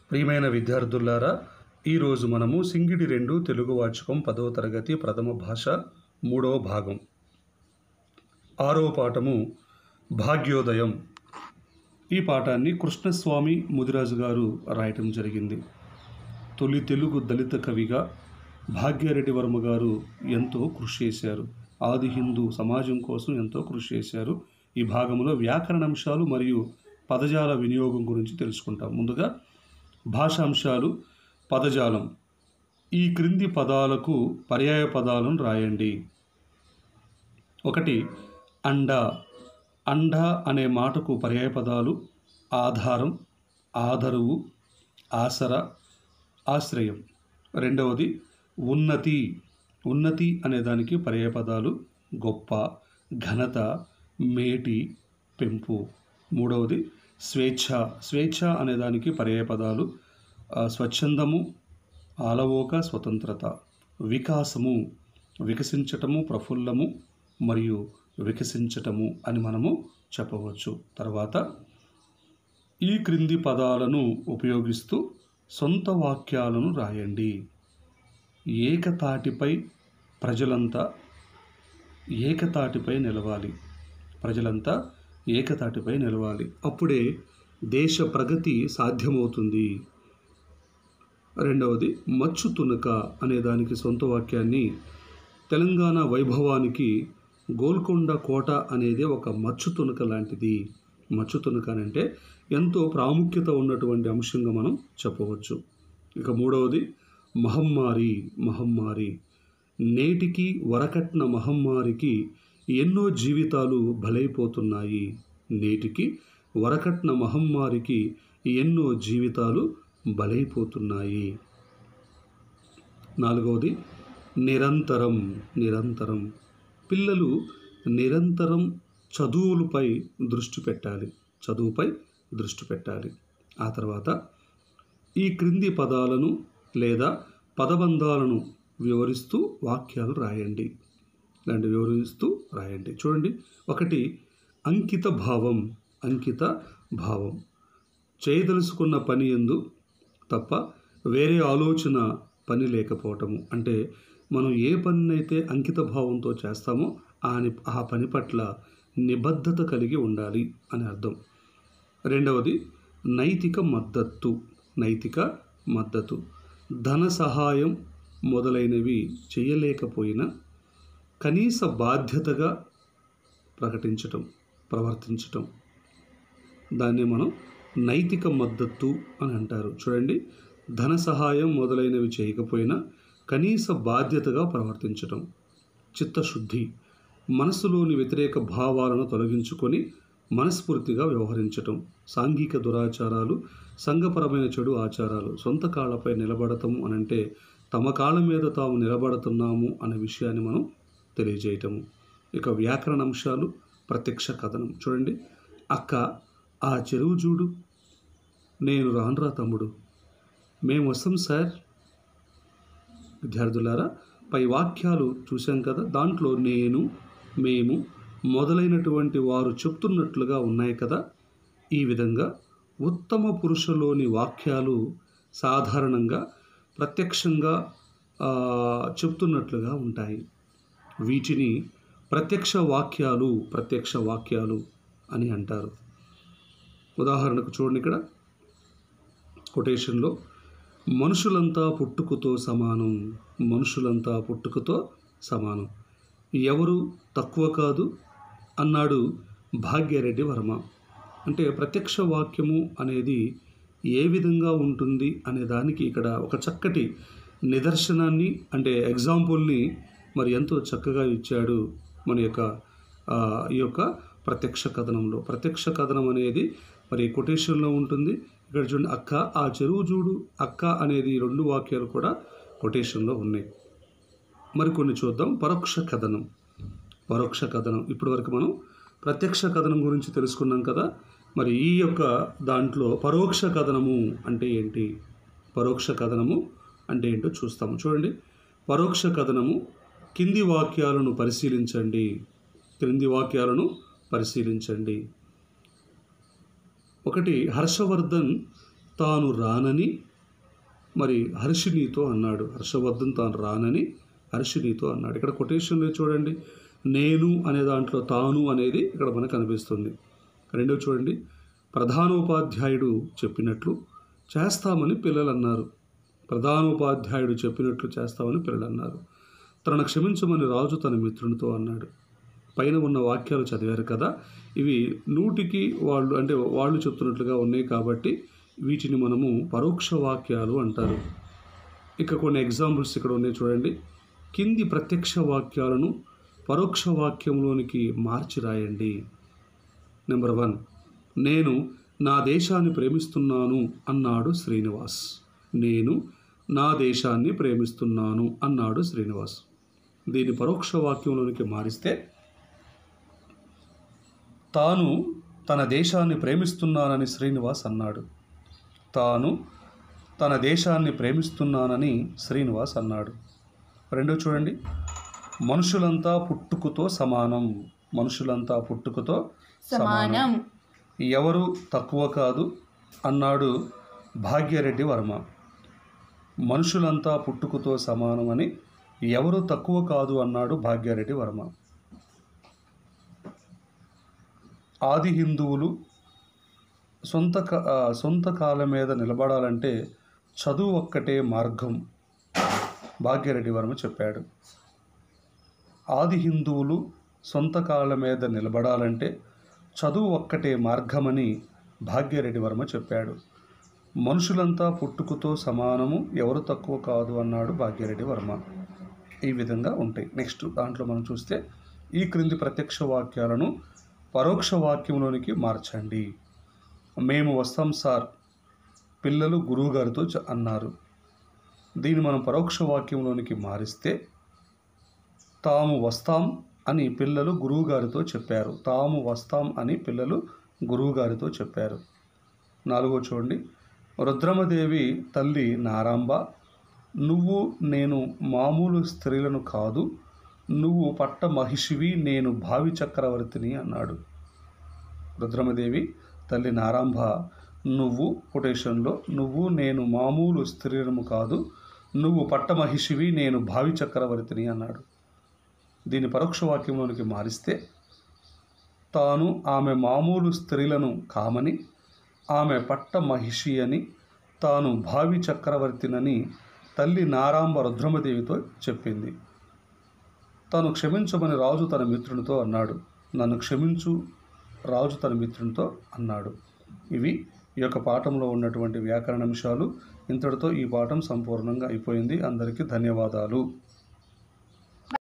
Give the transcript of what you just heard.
ప్రియమైన విద్యార్థులారా ఈరోజు మనము సింగిడి రెండు తెలుగు వాచకం పదవ తరగతి ప్రథమ భాష మూడవ భాగం ఆరవ పాఠము భాగ్యోదయం ఈ పాఠాన్ని కృష్ణస్వామి ముదిరాజు గారు రాయటం జరిగింది తొలి తెలుగు దళిత కవిగా భాగ్యారెడ్డి వర్మ గారు ఎంతో కృషి చేశారు ఆది హిందూ సమాజం కోసం ఎంతో కృషి చేశారు ఈ భాగంలో వ్యాకరణ అంశాలు మరియు పదజాల వినియోగం గురించి తెలుసుకుంటాం ముందుగా భాషాంశాలు పదజాలం ఈ క్రింది పదాలకు పర్యాయ పదాలను రాయండి ఒకటి అండ అండ అనే మాటకు పర్యాయ పదాలు ఆధారం ఆదరువు ఆసర ఆశ్రయం రెండవది ఉన్నతి ఉన్నతి అనే దానికి పర్యాయ పదాలు గొప్ప ఘనత మేటి పెంపు మూడవది స్వేచ్ఛ స్వేచ్ఛ అనే దానికి పర్యాయ పదాలు ఆ, స్వచ్ఛందము ఆలవోక స్వతంత్రత వికాసము వికసించటము ప్రఫుల్లము మరియు వికసించటము అని మనము చెప్పవచ్చు తర్వాత ఈ క్రింది పదాలను ఉపయోగిస్తూ సొంత వాక్యాలను రాయండి ఏకతాటిపై ప్రజలంతా ఏకతాటిపై నిలవాలి ప్రజలంతా ఏకతాటిపై నిలవాలి అప్పుడే దేశ ప్రగతి సాధ్యమవుతుంది రెండవది మచ్చు తునక అనే దానికి సొంత వాక్యాన్ని తెలంగాణ వైభవానికి గోల్కొండ కోట అనేది ఒక మచ్చు తునక లాంటిది మచ్చు తునక అని అంటే ఎంతో ప్రాముఖ్యత ఉన్నటువంటి అంశంగా మనం చెప్పవచ్చు ఇక మూడవది మహమ్మారి మహమ్మారి నేటికి వరకట్న మహమ్మారికి ఎన్నో జీవితాలు బలైపోతున్నాయి నేటికి వరకట్న మహమ్మారికి ఎన్నో జీవితాలు బలైపోతున్నాయి నాలుగవది నిరంతరం నిరంతరం పిల్లలు నిరంతరం చదువులపై దృష్టి పెట్టాలి చదువుపై దృష్టి పెట్టాలి ఆ తర్వాత ఈ క్రింది పదాలను లేదా పదబంధాలను వివరిస్తూ వాక్యాలు రాయండి ఇలాంటి వివరిస్తూ రాయండి చూడండి ఒకటి అంకిత భావం అంకిత భావం చేయదలుచుకున్న పని ఎందు తప్ప వేరే ఆలోచన పని లేకపోవటము అంటే మనం ఏ పనినైతే అంకిత భావంతో చేస్తామో ఆ ని- ఆ పని పట్ల నిబద్ధత కలిగి ఉండాలి అని అర్థం రెండవది నైతిక మద్దతు నైతిక మద్దతు ధన సహాయం మొదలైనవి చేయలేకపోయినా కనీస బాధ్యతగా ప్రకటించటం ప్రవర్తించటం దాన్ని మనం నైతిక మద్దతు అని అంటారు చూడండి ధన సహాయం మొదలైనవి చేయకపోయినా కనీస బాధ్యతగా ప్రవర్తించటం చిత్తశుద్ధి మనసులోని వ్యతిరేక భావాలను తొలగించుకొని మనస్ఫూర్తిగా వ్యవహరించటం సాంఘిక దురాచారాలు సంఘపరమైన చెడు ఆచారాలు సొంత కాళ్ళపై నిలబడటం అనంటే తమ కాళ్ళ మీద తాము నిలబడుతున్నాము అనే విషయాన్ని మనం తెలియజేయటము ఇక వ్యాకరణ అంశాలు ప్రత్యక్ష కథనం చూడండి అక్క ఆ చెరువు చూడు నేను రానురా తమ్ముడు మేము వస్తాం సార్ విద్యార్థులారా పై వాక్యాలు చూశాం కదా దాంట్లో నేను మేము మొదలైనటువంటి వారు చెప్తున్నట్లుగా ఉన్నాయి కదా ఈ విధంగా ఉత్తమ పురుషులోని వాక్యాలు సాధారణంగా ప్రత్యక్షంగా ఆ, చెప్తున్నట్లుగా ఉంటాయి వీటిని ప్రత్యక్ష వాక్యాలు ప్రత్యక్ష వాక్యాలు అని అంటారు ఉదాహరణకు చూడండి ఇక్కడ కొటేషన్లో మనుషులంతా పుట్టుకతో సమానం మనుషులంతా పుట్టుకతో సమానం ఎవరు తక్కువ కాదు అన్నాడు భాగ్యారెడ్డి వర్మ అంటే ప్రత్యక్ష వాక్యము అనేది ఏ విధంగా ఉంటుంది అనే దానికి ఇక్కడ ఒక చక్కటి నిదర్శనాన్ని అంటే ఎగ్జాంపుల్ని మరి ఎంతో చక్కగా ఇచ్చాడు మన యొక్క ఆ, ఈ యొక్క ప్రత్యక్ష కథనంలో ప్రత్యక్ష కథనం అనేది మరి కొటేషన్లో ఉంటుంది ఇక్కడ చూడండి అక్క ఆ చెరువు చూడు అక్క అనేది ఈ రెండు వాక్యాలు కూడా కొటేషన్లో ఉన్నాయి మరికొన్ని చూద్దాం పరోక్ష కథనం పరోక్ష కథనం ఇప్పటి వరకు మనం ప్రత్యక్ష కథనం గురించి తెలుసుకున్నాం కదా మరి ఈ యొక్క దాంట్లో పరోక్ష కథనము అంటే ఏంటి పరోక్ష కథనము అంటే ఏంటో చూస్తాము చూడండి పరోక్ష కథనము కింది వాక్యాలను పరిశీలించండి క్రింది వాక్యాలను పరిశీలించండి ఒకటి హర్షవర్ధన్ తాను రానని మరి హర్షినితో అన్నాడు హర్షవర్ధన్ తాను రానని హర్షినితో అన్నాడు ఇక్కడ కొటేషన్లో చూడండి నేను అనే దాంట్లో తాను అనేది ఇక్కడ మనకు కనిపిస్తుంది రెండో చూడండి ప్రధానోపాధ్యాయుడు చెప్పినట్లు చేస్తామని పిల్లలు అన్నారు ప్రధానోపాధ్యాయుడు చెప్పినట్లు చేస్తామని పిల్లలు అన్నారు తనను క్షమించమని రాజు తన మిత్రునితో అన్నాడు పైన ఉన్న వాక్యాలు చదివారు కదా ఇవి నూటికి వాళ్ళు అంటే వాళ్ళు చెప్తున్నట్లుగా ఉన్నాయి కాబట్టి వీటిని మనము పరోక్ష వాక్యాలు అంటారు ఇక కొన్ని ఎగ్జాంపుల్స్ ఇక్కడ ఉన్నాయి చూడండి కింది ప్రత్యక్ష వాక్యాలను పరోక్ష వాక్యంలోనికి మార్చి రాయండి నెంబర్ వన్ నేను నా దేశాన్ని ప్రేమిస్తున్నాను అన్నాడు శ్రీనివాస్ నేను నా దేశాన్ని ప్రేమిస్తున్నాను అన్నాడు శ్రీనివాస్ దీన్ని పరోక్ష వాక్యంలోనికి మారిస్తే తాను తన దేశాన్ని ప్రేమిస్తున్నానని శ్రీనివాస్ అన్నాడు తాను తన దేశాన్ని ప్రేమిస్తున్నానని శ్రీనివాస్ అన్నాడు రెండో చూడండి మనుషులంతా పుట్టుకతో సమానం మనుషులంతా పుట్టుకతో సమానం ఎవరు తక్కువ కాదు అన్నాడు భాగ్యరెడ్డి వర్మ మనుషులంతా పుట్టుకతో సమానమని ఎవరు తక్కువ కాదు అన్నాడు భాగ్యారెడ్డి వర్మ ఆది హిందువులు సొంత క- ఆ, సొంత కాళ్ళ మీద నిలబడాలంటే చదువు ఒక్కటే మార్గం భాగ్యరెడ్డి వర్మ చెప్పాడు ఆది హిందువులు సొంత కాళ్ళ మీద నిలబడాలంటే చదువు ఒక్కటే మార్గమని భాగ్యరెడ్డి వర్మ చెప్పాడు మనుషులంతా పుట్టుకతో సమానము ఎవరు తక్కువ కాదు అన్నాడు భాగ్యరెడ్డి వర్మ ఈ విధంగా ఉంటాయి నెక్స్ట్ దాంట్లో మనం చూస్తే ఈ క్రింది ప్రత్యక్ష వాక్యాలను పరోక్ష వాక్యంలోనికి మార్చండి మేము వస్తాం సార్ పిల్లలు గురువుగారితో చ- అన్నారు దీన్ని మనం పరోక్ష వాక్యంలోనికి మారిస్తే తాము వస్తాం అని పిల్లలు గురువుగారితో చెప్పారు తాము వస్తాం అని పిల్లలు గురువుగారితో చెప్పారు నాలుగో చూడండి రుద్రమదేవి తల్లి నారాంబ నువ్వు నేను మామూలు స్త్రీలను కాదు నువ్వు పట్ట మహిషివి నేను భావి చక్రవర్తిని అన్నాడు రుద్రమదేవి తల్లి నారాంబ నువ్వు కొటేషన్లో నువ్వు నేను మామూలు స్త్రీలను కాదు నువ్వు పట్ట మహిషివి నేను భావి చక్రవర్తిని అన్నాడు దీని పరోక్ష వాక్యంలోనికి మారిస్తే తాను ఆమె మామూలు స్త్రీలను కామని ఆమె పట్ట మహిషి అని తాను భావి చక్రవర్తినని తల్లి నారాంబ రుద్రమదేవితో చెప్పింది తాను క్షమించమని రాజు తన మిత్రునితో అన్నాడు నన్ను క్షమించు రాజు తన మిత్రునితో అన్నాడు ఇవి ఈ యొక్క పాఠంలో ఉన్నటువంటి వ్యాకరణ అంశాలు ఇంతటితో ఈ పాఠం సంపూర్ణంగా అయిపోయింది అందరికీ ధన్యవాదాలు